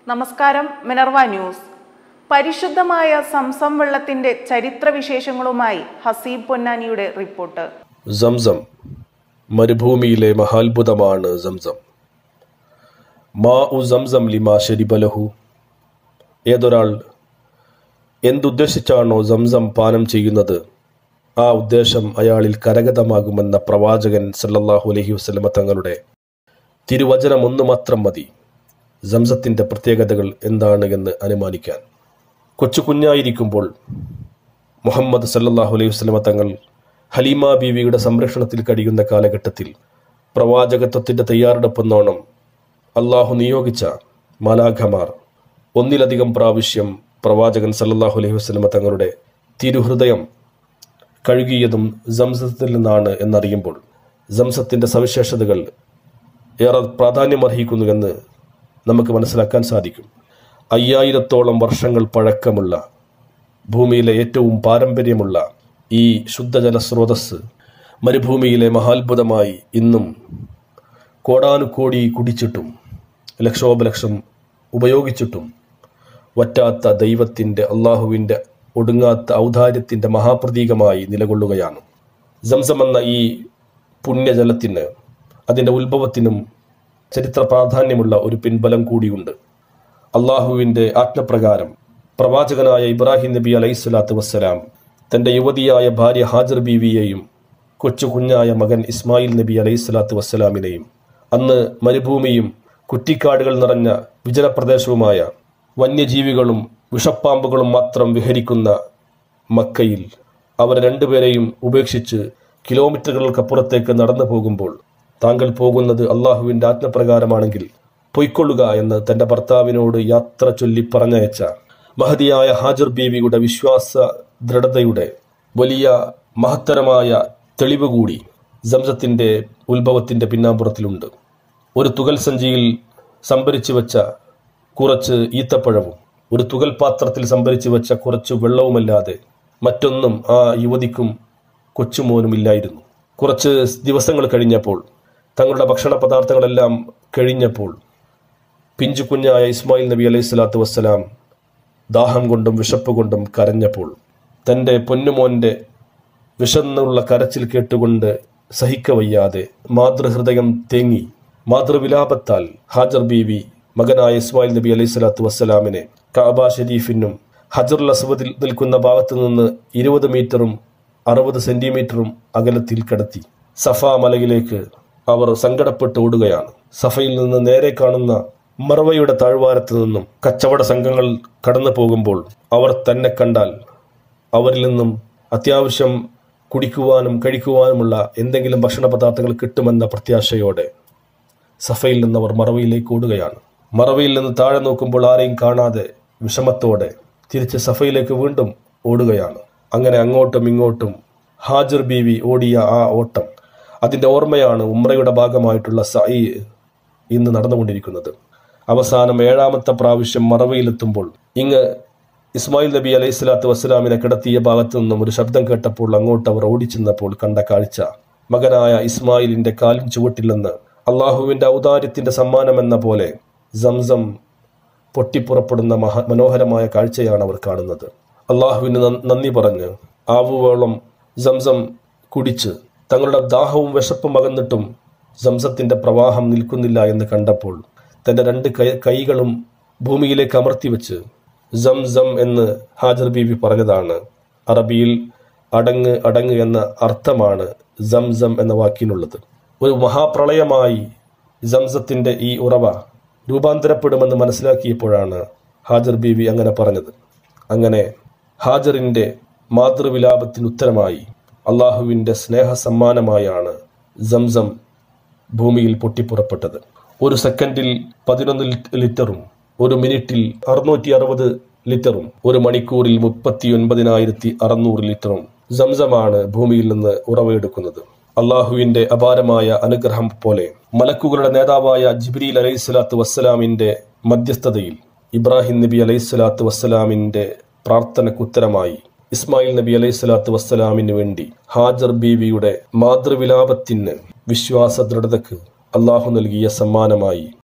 നമസ്കാരം Minerva news പരിശുദ്ധമായ സംസം വെള്ളത്തിന്റെ ചരിത്രവിശേഷങ്ങളുമായി ഹസീബ് പൊന്നാനിയുടെ റിപ്പോർട്ട് സംസം മരുഭൂമിയിലെ മഹാത്ഭുതമാണ് സംസം മാ ഉ സംസം ലിമാ ശരിബലഹു ഏതൊരാൾ എന്തുദ്ദേശിച്ചാണോ സംസം പാനം ചെയ്യുന്നത് ആ ഉദ്ദേശം അയാളിൽ കരഗതമാകുമെന്ന പ്രവാചകൻ സല്ലല്ലാഹു അലൈഹി വസല്ലമ തങ്ങളുടെ തിരുവചനം ഒന്ന് മാത്രം മതി സംസത്തിൻ്റെ പ്രത്യേകതകൾ എന്താണ് എന്ന് അനുമാനിക്കാൻ കൊച്ചു കുഞ്ഞായിരിക്കുമ്പോൾ മുഹമ്മദ് സല്ലല്ലാഹു അലൈഹി വസല്ലമ തങ്ങൾ ഹലീമ ബീവിയുടെ സംരക്ഷണത്തിൽ കഴിയുന്ന കാലഘട്ടത്തിൽ പ്രവാചകത്വത്തിൻ്റെ തയ്യാറെടുപ്പെന്നോണം അള്ളാഹു നിയോഗിച്ച മാലാഖമാർ ഒന്നിലധികം പ്രാവശ്യം പ്രവാചകൻ സല്ലല്ലാഹു അലൈഹി വസല്ലമ തങ്ങളുടെ തിരുഹൃദയം കഴുകിയതും സംസത്തിൽ നിന്നാണ് എന്നറിയുമ്പോൾ സംസത്തിൻ്റെ സവിശേഷതകൾ ഏറെ പ്രാധാന്യമർഹിക്കുന്നുവെന്ന് നമുക്ക് മനസ്സിലാക്കാൻ സാധിക്കും അയ്യായിരത്തോളം വർഷങ്ങൾ പഴക്കമുള്ള ഭൂമിയിലെ ഏറ്റവും പാരമ്പര്യമുള്ള ഈ ശുദ്ധജല സ്രോതസ് മരുഭൂമിയിലെ മഹാത്ഭുതമായി ഇന്നും കോടാനുകോടി കുടിച്ചിട്ടും ലക്ഷോപലക്ഷം ഉപയോഗിച്ചിട്ടും വറ്റാത്ത ദൈവത്തിൻ്റെ അള്ളാഹുവിൻ്റെ ഒടുങ്ങാത്ത ഔദാര്യത്തിൻ്റെ മഹാപ്രതീകമായി നിലകൊള്ളുകയാണ് സംസം എന്ന ഈ പുണ്യജലത്തിന് അതിൻ്റെ ഉത്ഭവത്തിനും ചരിത്ര പ്രാധാന്യമുള്ള ഒരു പിൻബലം കൂടിയുണ്ട് അള്ളാഹുവിൻ്റെ ആജ്ഞപ്രകാരം പ്രവാചകനായ ഇബ്രാഹിം നബി അലൈഹി സ്വലാത്തു വസ്സലാം തൻ്റെ യുവതിയായ ഭാര്യ ഹാജർ ബീവിയെയും കൊച്ചു കുഞ്ഞായ മകൻ ഇസ്മായിൽ നബി അലൈഹി സ്വലാത്തു വസ്സലാമിനെയും അന്ന് മരുഭൂമിയും കുറ്റിക്കാടുകൾ നിറഞ്ഞ വിജനപ്രദേശവുമായ വന്യജീവികളും വിഷപ്പാമ്പുകളും മാത്രം വിഹരിക്കുന്ന മക്കയിൽ അവർ രണ്ടുപേരെയും ഉപേക്ഷിച്ച് കിലോമീറ്ററുകൾക്കപ്പുറത്തേക്ക് നടന്നു പോകുമ്പോൾ താങ്കൾ പോകുന്നത് അള്ളാഹുവിൻ്റെ ആജ്ഞപ്രകാരമാണെങ്കിൽ പൊയ്ക്കൊള്ളുക എന്ന് തന്റെ ഭർത്താവിനോട് യാത്ര ചൊല്ലി പറഞ്ഞയച്ച മഹതിയായ ഹാജർ ബീവിയുടെ വിശ്വാസ ദൃഢതയുടെ വലിയ മഹത്തരമായ തെളിവ് കൂടി സംസത്തിന്റെ ഉത്ഭവത്തിന്റെ പിന്നാമ്പുറത്തിലുണ്ട് ഒരു തുകൽ സഞ്ചിയിൽ സംഭരിച്ചു വെച്ച കുറച്ച് ഈത്തപ്പഴവും ഒരു തുകൽ പാത്രത്തിൽ സംഭരിച്ചു വെച്ച കുറച്ച് വെള്ളവുമല്ലാതെ മറ്റൊന്നും ആ യുവതിക്കും കൊച്ചുമോനും ഇല്ലായിരുന്നു കുറച്ച് ദിവസങ്ങൾ കഴിഞ്ഞപ്പോൾ തങ്ങളുടെ ഭക്ഷണ പദാർത്ഥങ്ങളെല്ലാം കഴിഞ്ഞപ്പോൾ പിഞ്ചു കുഞ്ഞായ ഇസ്മായിൽ നബി അലൈഹി സ്വലാത്തു വസ്സലാം ദാഹം കൊണ്ടും വിശപ്പ് കൊണ്ടും കരഞ്ഞപ്പോൾ തൻ്റെ പൊന്നുമോൻ്റെ വിശന്നുള്ള കരച്ചിൽ കേട്ടുകൊണ്ട് സഹിക്കവയ്യാതെ മാതൃഹൃദയം തേങ്ങി മാതൃവിലാപത്താൽ ഹാജർ ബീവി മകനായ ഇസ്മായിൽ നബി അലൈഹി സ്വലാത്തു വസ്സലാമിനെ കാബ ഷരീഫിനും ഹജറുൽ അസ്വദിൽ നിൽക്കുന്ന ഭാഗത്തു നിന്ന് ഇരുപത് മീറ്ററും അറുപത് സെന്റിമീറ്ററും അകലത്തിൽ കടത്തി സഫ മലയിലേക്ക് അവർ സങ്കടപ്പെട്ട് ഓടുകയാണ് സഫയിൽ നിന്ന് നേരെ കാണുന്ന മറവയുടെ താഴ്വാരത്ത് നിന്നും കച്ചവട സംഘങ്ങൾ കടന്നു പോകുമ്പോൾ അവർ തന്നെ കണ്ടാൽ അവരിൽ നിന്നും അത്യാവശ്യം കുടിക്കുവാനും കഴിക്കുവാനുമുള്ള എന്തെങ്കിലും ഭക്ഷണ പദാർത്ഥങ്ങൾ കിട്ടുമെന്ന പ്രത്യാശയോടെ സഫയിൽ നിന്ന് അവർ മറവയിലേക്ക് ഓടുകയാണ് മറവയിൽ നിന്ന് താഴെ നോക്കുമ്പോൾ ആരെയും കാണാതെ വിഷമത്തോടെ തിരിച്ച് സഫയിലേക്ക് വീണ്ടും ഓടുകയാണ് അങ്ങനെ അങ്ങോട്ടും ഇങ്ങോട്ടും ഹാജർ ബീവി ഓടിയ ആ ഓട്ടം അതിൻ്റെ ഓർമ്മയാണ് ഉമ്രയുടെ ഭാഗമായിട്ടുള്ള സൈ ഇന്ന് നടന്നുകൊണ്ടിരിക്കുന്നത് അവസാനം ഏഴാമത്തെ പ്രാവശ്യം മറവയിലെത്തുമ്പോൾ ഇങ്ങ് ഇസ്മായിൽ നബി അലൈഹി സ്വലാത്തു വസ്സലാമിനെ കിടത്തിയ ഭാഗത്തു നിന്നും ഒരു ശബ്ദം കേട്ടപ്പോൾ അങ്ങോട്ട് അവർ ഓടിച്ചെന്നപ്പോൾ കണ്ട കാഴ്ച മകനായ ഇസ്മായിലിന്റെ കാലിൻ ചുവട്ടിൽ നിന്ന് അള്ളാഹുവിന്റെ ഔദാര്യത്തിന്റെ സമ്മാനമെന്ന പോലെ സംസം പൊട്ടിപ്പുറപ്പെടുന്ന മഹ മനോഹരമായ കാഴ്ചയാണ് അവർ കാണുന്നത് അള്ളാഹുവിന് നന്ദി പറഞ്ഞ് ആവുവോളം സംസം കുടിച്ച് തങ്ങളുടെ ദാഹവും വിശപ്പും അകന്നിട്ടും സംസത്തിന്റെ പ്രവാഹം നിൽക്കുന്നില്ല എന്ന് കണ്ടപ്പോൾ തന്റെ രണ്ട് കൈ കൈകളും ഭൂമിയിലേക്ക് അമർത്തി വെച്ച് സം സം എന്ന് ഹാജർ ബീവി പറഞ്ഞതാണ് അറബിയിൽ അടങ്ങ് അടങ്ങ് എന്ന അർത്ഥമാണ് സം സം എന്ന വാക്കിനുള്ളത് ഒരു മഹാപ്രളയമായി സംസത്തിന്റെ ഈ ഉറവ രൂപാന്തരപ്പെടുമെന്ന് മനസ്സിലാക്കിയപ്പോഴാണ് ഹാജർ ബീവി അങ്ങനെ പറഞ്ഞത് അങ്ങനെ ഹാജറിന്റെ മാതൃവിലാപത്തിന് ഉത്തരമായി അള്ളാഹുവിൻ്റെ സ്നേഹ സമ്മാനമായാണ് സംസം ഭൂമിയിൽ പൊട്ടിപ്പുറപ്പെട്ടത് ഒരു സെക്കൻഡിൽ പതിനൊന്ന് ലിറ്ററും ഒരു മിനിറ്റിൽ അറുന്നൂറ്റി അറുപത് ലിറ്ററും ഒരു മണിക്കൂറിൽ മുപ്പത്തി ഒൻപതിനായിരത്തി അറുന്നൂറ് ലിറ്ററും സംസമാണ് ഭൂമിയിൽ നിന്ന് ഉറവയെടുക്കുന്നത് അള്ളാഹുവിന്റെ അപാരമായ അനുഗ്രഹം പോലെ മലക്കുകളുടെ നേതാവായ ജിബ്രീൽ അലൈഹി സ്വലാത്തു വസ്സലാമിന്റെ മധ്യസ്ഥതയിൽ ഇബ്രാഹിം നബി അലൈഹി സ്വലാത്തു വസ്സലാമിന്റെ പ്രാർത്ഥനക്കുത്തരമായി ഇസ്മായിൽ നബി അലൈഹി സ്വലാത്തു വസ്സലാമിന് വേണ്ടി ഹാജർ ബീവിയുടെ മാതൃവിലാപത്തിന് വിശ്വാസ ദൃഢതയ്ക്ക് അള്ളാഹു നൽകിയ സമ്മാനമായി